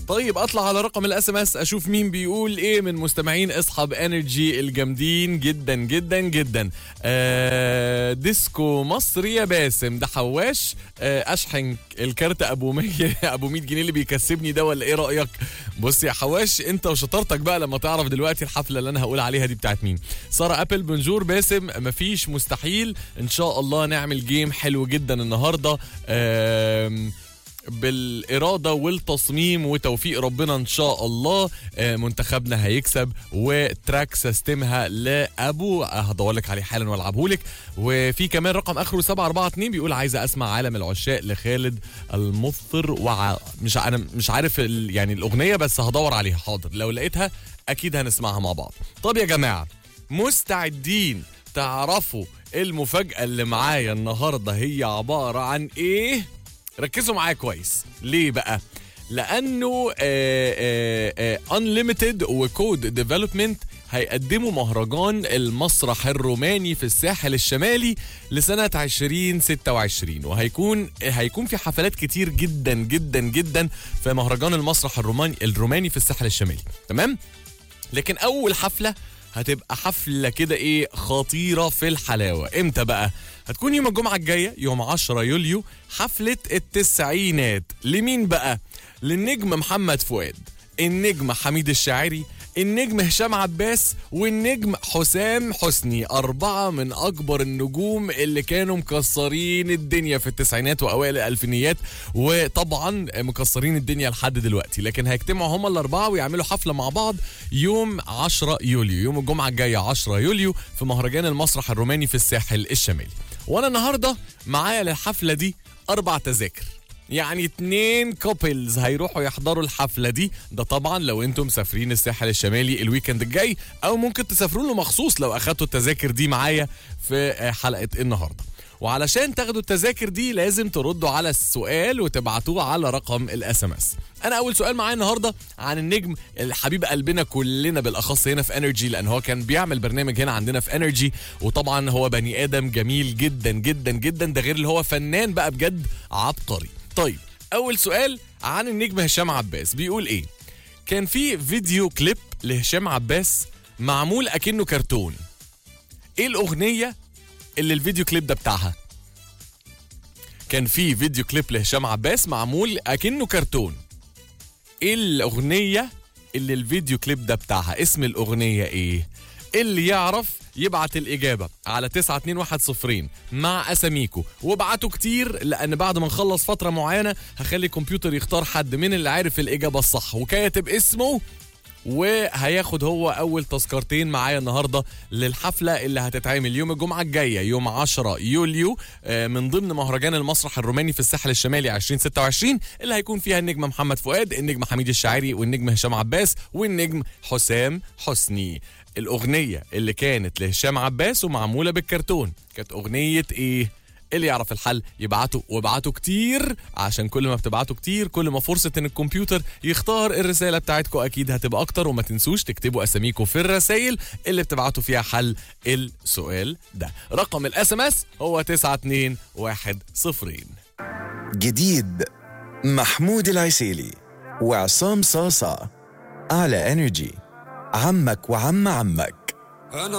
طيب اطلع على رقم الاس ام اس اشوف مين بيقول ايه من مستمعين اصحاب انرجي الجامدين جدا جدا جدا آه ديسكو مصر يا باسم ده حواش آه اشحن الكارت ابو 100 ابو 100 جنيه اللي بيكسبني ده ولا ايه رايك بص يا حواش انت وشطارتك بقى لما تعرف دلوقتي الحفله اللي انا هقول عليها دي بتاعت مين ساره ابل بنجور باسم مفيش مستحيل ان شاء الله نعمل جيم حلو جدا النهارده آم بالإرادة والتصميم وتوفيق ربنا إن شاء الله آه، منتخبنا هيكسب وتراك سيستمها لأبو آه، هدور لك عليه حالا والعبه لك وفي كمان رقم آخره 742 بيقول عايزة أسمع عالم العشاق لخالد المفطر وع... مش أنا مش عارف ال... يعني الأغنية بس هدور عليها حاضر لو لقيتها أكيد هنسمعها مع بعض طب يا جماعة مستعدين تعرفوا المفاجأة اللي معايا النهاردة هي عبارة عن إيه؟ ركزوا معايا كويس ليه بقى لانه انليمتد وكود ديفلوبمنت هيقدموا مهرجان المسرح الروماني في الساحل الشمالي لسنة 2026 وهيكون هيكون في حفلات كتير جدا جدا جدا في مهرجان المسرح الروماني الروماني في الساحل الشمالي تمام لكن اول حفله هتبقى حفله كده ايه خطيره في الحلاوه امتى بقى هتكون يوم الجمعه الجايه يوم 10 يوليو حفله التسعينات لمين بقى للنجم محمد فؤاد النجم حميد الشاعري النجم هشام عباس والنجم حسام حسني أربعة من أكبر النجوم اللي كانوا مكسرين الدنيا في التسعينات وأوائل الألفينيات وطبعا مكسرين الدنيا لحد دلوقتي لكن هيجتمعوا هما الأربعة ويعملوا حفلة مع بعض يوم 10 يوليو يوم الجمعة الجاية 10 يوليو في مهرجان المسرح الروماني في الساحل الشمالي وأنا النهاردة معايا للحفلة دي أربع تذاكر يعني اتنين كوبلز هيروحوا يحضروا الحفلة دي ده طبعا لو انتم مسافرين الساحل الشمالي الويكند الجاي او ممكن تسافروا له مخصوص لو اخدتوا التذاكر دي معايا في حلقة النهاردة وعلشان تاخدوا التذاكر دي لازم تردوا على السؤال وتبعتوه على رقم الاس ام اس انا اول سؤال معايا النهارده عن النجم الحبيب قلبنا كلنا بالاخص هنا في انرجي لان هو كان بيعمل برنامج هنا عندنا في انرجي وطبعا هو بني ادم جميل جدا جدا جدا ده غير اللي هو فنان بقى بجد عبقري طيب اول سؤال عن النجم هشام عباس بيقول ايه كان في فيديو كليب لهشام عباس معمول اكنه كرتون ايه الاغنيه اللي الفيديو كليب ده بتاعها كان في فيديو كليب لهشام عباس معمول اكنه كرتون ايه الاغنيه اللي الفيديو كليب ده بتاعها اسم الاغنيه ايه اللي يعرف يبعت الإجابة على 921 مع أساميكو وابعتوا كتير لأن بعد ما نخلص فترة معينة هخلي الكمبيوتر يختار حد من اللي عارف الإجابة الصح وكاتب اسمه وهياخد هو اول تذكرتين معايا النهارده للحفله اللي هتتعمل يوم الجمعه الجايه يوم 10 يوليو آه، من ضمن مهرجان المسرح الروماني في الساحل الشمالي 2026 اللي هيكون فيها النجم محمد فؤاد النجم حميد الشاعري والنجم هشام عباس والنجم حسام حسني الاغنيه اللي كانت لهشام عباس ومعموله بالكرتون كانت اغنيه ايه اللي يعرف الحل يبعته وابعته كتير عشان كل ما بتبعتوا كتير كل ما فرصة ان الكمبيوتر يختار الرسالة بتاعتكم اكيد هتبقى اكتر وما تنسوش تكتبوا اساميكم في الرسائل اللي بتبعتوا فيها حل السؤال ده رقم الاس ام اس هو 921 جديد محمود العسيلي وعصام صاصة على انرجي عمك وعم عمك